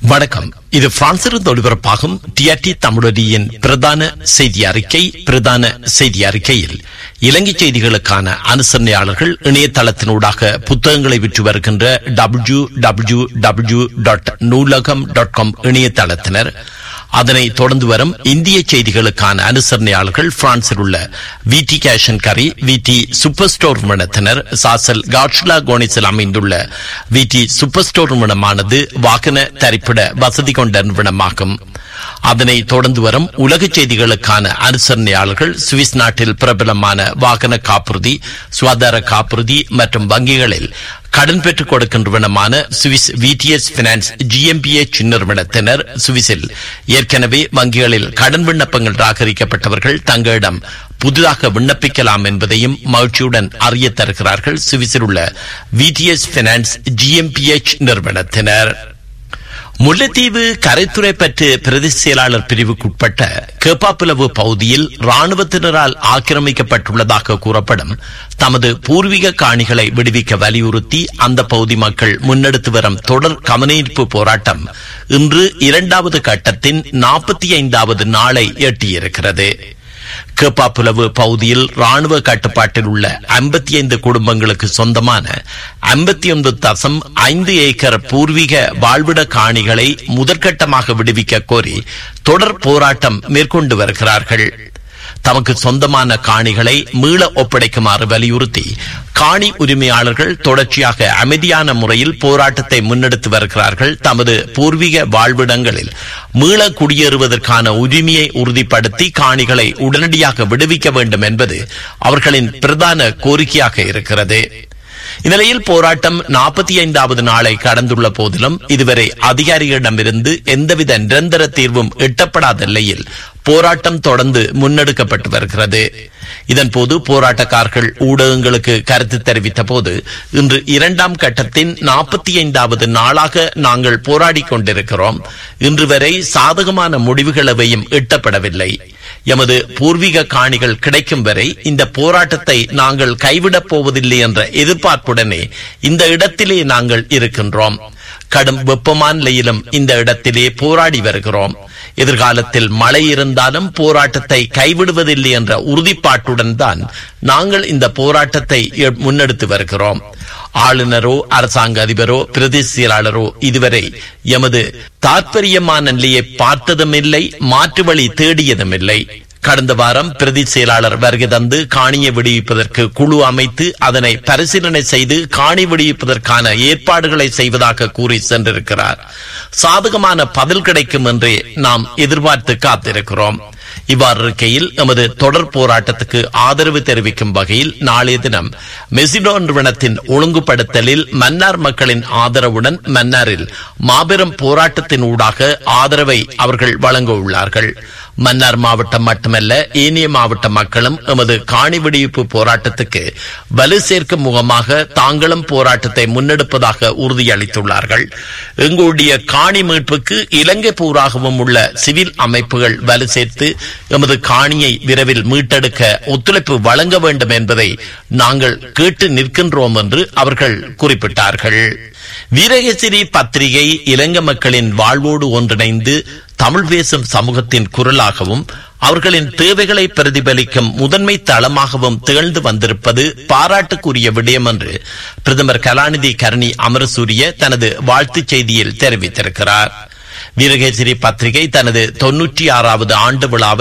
வணக்கம் இது பிரான்சிலிருந்து ஒளிபரப்பாகும் டிஆர்டி தமிழொலியின் பிரதான செய்தி அறிக்கை பிரதான செய்தி அறிக்கையில் இலங்கை செய்திகளுக்கான அனுசரணையாளர்கள் இணையதளத்தினூடாக புத்தகங்களை விற்று வருகின்ற W W W dot Noolagam dot com இணையதளத்தினர் அதனை தொடர்ந்து வரும் இந்திய செய்திகளுக்கான அனுசரணையாளர்கள் பிரான்சில் உள்ள V T cash and carry V T super store நிறுவனத்தினர் சாசல் காட்ஸ்லா கோனிஸில் அமைந்துள்ள வி டி சூப்பர் ஸ்டோர் நிறுவனமானது வாகன தரிப்பிட வசதி கொண்ட நிறுவனமாகும் அதனை தொடர்ந்து வரும் உலக செய்திகளுக்கான அனுசரணையாளர்கள் சுவிஸ் நாட்டில் பிரபலமான வாகன காப்புறுதி சுகாதார காப்புறுதி மற்றும் வங்கிகளில் கடன் பெற்றுக் கொடுக்கின்றவனமான சுவிஸ் விடிஎஸ் பினான்ஸ் ஜிஎம்பிஎச் நிறுவனத்தினர் சுவிஸில் ஏற்கனவே வங்கிகளில் கடன் விண்ணப்பங்கள் ராகரிக்கப்பட்டவர்கள் தங்களிடம் புதிதாக விண்ணப்பிக்கலாம் என்பதையும் மகிழ்ச்சியுடன் அறிய தருகிறார்கள் சுவிஸில் உள்ள விடிஎஸ் பினான்ஸ் ஜிஎம்பிஎச் நிறுவனத்தினர் முல்லைத்தீவு கரைத்துறை பற்று பிரதி செயலாளர் பிரிவுக்குட்பட்ட கேப்பாப்புலவு பகுதியில் ராணுவத்தினரால் ஆக்கிரமிக்கப்பட்டுள்ளதாக கூறப்படும் தமது பூர்வீக காணிகளை விடுவிக்க வலியுறுத்தி அந்த பகுதி மக்கள் முன்னெடுத்து வரும் தொடர் கவனஈர்ப்பு போராட்டம் இன்று இரண்டாவது கட்டத்தின் நாற்பத்தி ஐந்தாவது நாளை எட்டியிருக்கிறது கேப்பாப்புலவு பகுதியில் ராணுவ கட்டுப்பாட்டில் உள்ள ஐம்பத்தி ஐந்து குடும்பங்களுக்கு சொந்தமான ஐம்பத்தி ஒன்பது தசம் ஐந்து ஏக்கர் பூர்வீக வாழ்விட காணிகளை முதற்கட்டமாக விடுவிக்க கோரி தொடர் போராட்டம் மேற்கொண்டு வருகிறார்கள் தமக்கு சொந்தமான காணிகளை மீள ஒப்படைக்குமாறு வலியுறுத்தி காணி உரிமையாளர்கள் தொடர்ச்சியாக அமைதியான முறையில் போராட்டத்தை முன்னெடுத்து வருகிறார்கள் தமது பூர்வீக வாழ்விடங்களில் மீள குடியேறுவதற்கான உரிமையை உறுதிப்படுத்தி காணிகளை உடனடியாக விடுவிக்க வேண்டும் என்பது அவர்களின் பிரதான கோரிக்கையாக இருக்கிறது இந்நிலையில் போராட்டம் நாற்பத்தி ஐந்தாவது நாளை கடந்துள்ள போதிலும் இதுவரை அதிகாரிகளிடமிருந்து எந்தவித நிரந்தர தீர்வும் எட்டப்படாத நிலையில் போராட்டம் தொடர்ந்து முன்னெடுக்கப்பட்டு வருகிறது இதன்போது போராட்டக்காரர்கள் ஊடகங்களுக்கு கருத்து தெரிவித்த போது இன்று இரண்டாம் கட்டத்தின் நாற்பத்தி ஐந்தாவது நாளாக நாங்கள் போராடி கொண்டிருக்கிறோம் இன்று வரை சாதகமான முடிவுகள் எவையும் எட்டப்படவில்லை எமது பூர்வீக காணிகள் கிடைக்கும் வரை இந்த போராட்டத்தை நாங்கள் கைவிடப் போவதில்லை என்ற எதிர்பார்ப்புடனே இந்த இடத்திலே நாங்கள் இருக்கின்றோம் கடும் வெப்பமான நிலையிலும் இந்த இடத்திலே போராடி வருகிறோம் எதிர்காலத்தில் மழை இருந்தாலும் போராட்டத்தை கைவிடுவதில்லை என்ற உறுதிப்பாட்டுடன் தான் நாங்கள் இந்த போராட்டத்தை முன்னெடுத்து வருகிறோம் ஆளுநரோ அரசாங்க அதிபரோ பிரதி செயலாளரோ இதுவரை எமது தாற்பயமான நிலையை பார்த்ததும் இல்லை மாற்று வழி தேடியதும் இல்லை கடந்த வாரம் பிரதி செயலாளர் வருகை தந்து காணியை விடுவிப்பதற்கு குழு அமைத்து அதனை பரிசீலனை செய்து காணி விடுவிப்பதற்கான ஏற்பாடுகளை செய்வதாக கூறி சென்றிருக்கிறார் சாதகமான பதில் கிடைக்கும் என்றே நாம் எதிர்பார்த்து காத்திருக்கிறோம் இவ்வாறு இருக்கையில் எமது தொடர் போராட்டத்துக்கு ஆதரவு தெரிவிக்கும் வகையில் நாளைய தினம் மெசிடோ நிறுவனத்தின் ஒழுங்குபடுத்தலில் மன்னார் மக்களின் ஆதரவுடன் மன்னாரில் மாபெரும் போராட்டத்தின் ஊடாக ஆதரவை அவர்கள் வழங்க உள்ளார்கள் மன்னார் மாவட்டம் மட்டுமல்ல ஏனைய மாவட்ட மக்களும் எமது காணி விடுவிப்பு போராட்டத்துக்கு வலு சேர்க்கும் முகமாக தாங்களும் போராட்டத்தை முன்னெடுப்பதாக உறுதியளித்துள்ளார்கள் எங்களுடைய காணி மீட்புக்கு இலங்கை பூராகவும் உள்ள சிவில் அமைப்புகள் வலு சேர்த்து எமது காணியை விரைவில் மீட்டெடுக்க ஒத்துழைப்பு வழங்க வேண்டும் என்பதை நாங்கள் கேட்டு நிற்கின்றோம் என்று அவர்கள் குறிப்பிட்டார்கள் வீரகேசரி பத்திரிகை இலங்கை மக்களின் வாழ்வோடு ஒன்றிணைந்து தமிழ் பேசும் சமூகத்தின் குரலாகவும் அவர்களின் தேவைகளை பிரதிபலிக்கும் முதன்மை தளமாகவும் திகழ்ந்து வந்திருப்பது பாராட்டுக்குரிய விடயம் என்று பிரதமர் கலாநிதி கருணி அமரசூரிய தனது வாழ்த்துச் செய்தியில் தெரிவித்திருக்கிறார் வீரகேசரி பத்திரிகை தனது தொன்னூற்றி ஆறாவது ஆண்டு விழாவை